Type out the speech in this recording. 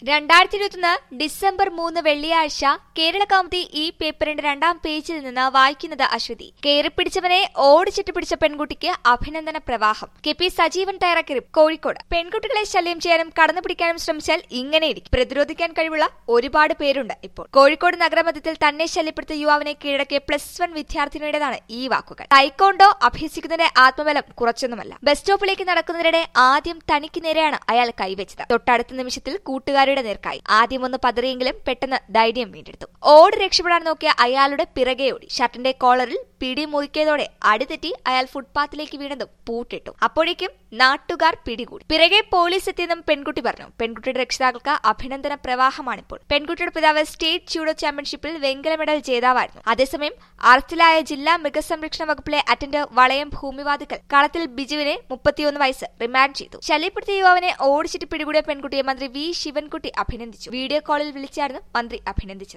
രണ്ടായിരത്തി ഇരുപത്തൊന്ന് ഡിസംബർ മൂന്ന് വെള്ളിയാഴ്ച കേരള കൗമുദി ഈ പേപ്പറിന്റെ രണ്ടാം പേജിൽ നിന്ന് വായിക്കുന്നത് അശ്വതി കയറിപ്പിടിച്ചവനെ ഓടിച്ചിട്ട് പിടിച്ച പെൺകുട്ടിക്ക് അഭിനന്ദന പ്രവാഹം കെ പി സജീവൻ തയ്യാറാക്കി റിപ്പ്. കോഴിക്കോട് പെൺകുട്ടികളെ ശല്യം ചെയ്യാനും കടന്നുപിടിക്കാനും ശ്രമിച്ചാൽ ഇങ്ങനെയിരിക്കും പ്രതിരോധിക്കാൻ കഴിവുള്ള ഒരുപാട് പേരുണ്ട് ഇപ്പോൾ കോഴിക്കോട് നഗരമധ്യത്തിൽ തന്നെ ശല്യപ്പെടുത്തിയ യുവാവിനെ കീഴടക്കിയ പ്ലസ് വൺ വിദ്യാർത്ഥിനിയുടേതാണ് ഈ വാക്കുകൾ ടൈക്കോണ്ടോ അഭ്യസിക്കുന്നതിന്റെ ആത്മബലം കുറച്ചൊന്നുമല്ല ബസ് സ്റ്റോപ്പിലേക്ക് നടക്കുന്നതിനിടെ ആദ്യം തനിക്ക് നേരെയാണ് അയാൾ കൈവച്ചത് തൊട്ടടുത്ത നിമിഷത്തിൽ കൂട്ടുകാരുടെ നേർക്കായി ആദ്യം ഒന്ന് പതറിയെങ്കിലും പെട്ടെന്ന് ധൈര്യം വീണ്ടെടുത്തു ഓടി രക്ഷപ്പെടാൻ നോക്കിയ അയാളുടെ പിറകെ ഓടി ഷർട്ടിന്റെ കോളറിൽ പിടി മുറിക്കിയതോടെ അടിതെറ്റി അയാൾ ഫുട്പാത്തിലേക്ക് വീണതും പൂട്ടിട്ടു അപ്പോഴേക്കും നാട്ടുകാർ പിടികൂടി പിറകെ പോലീസ് എത്തിയെന്നും പെൺകുട്ടി പറഞ്ഞു പെൺകുട്ടിയുടെ രക്ഷിതാക്കൾക്ക് അഭിനന്ദന പ്രവാഹമാണിപ്പോൾ പെൺകുട്ടിയുടെ പിതാവ് സ്റ്റേറ്റ് ജൂഡോ ചാമ്പ്യൻഷിപ്പിൽ വെങ്കല മെഡൽ ജേതാവായിരുന്നു അതേസമയം അറസ്റ്റിലായ ജില്ലാ മൃഗസംരക്ഷണ വകുപ്പിലെ അറ്റൻഡർ വളയം ഭൂമിവാദിക്കൽ കളത്തിൽ ബിജുവിനെ മുപ്പത്തിയൊന്ന് വയസ്സ് റിമാൻഡ് ചെയ്തു ശല്യപ്പെടുത്തിയ യുവാവിനെ ഓടിച്ചിട്ട് പിടികൂടിയ പെൺകുട്ടിയെ മന്ത്രി വി ശിവൻകുട്ടി അഭിനന്ദിച്ചു വീഡിയോ കോളിൽ വിളിച്ചായിരുന്നു മന്ത്രി അഭിനന്ദിച്ചത്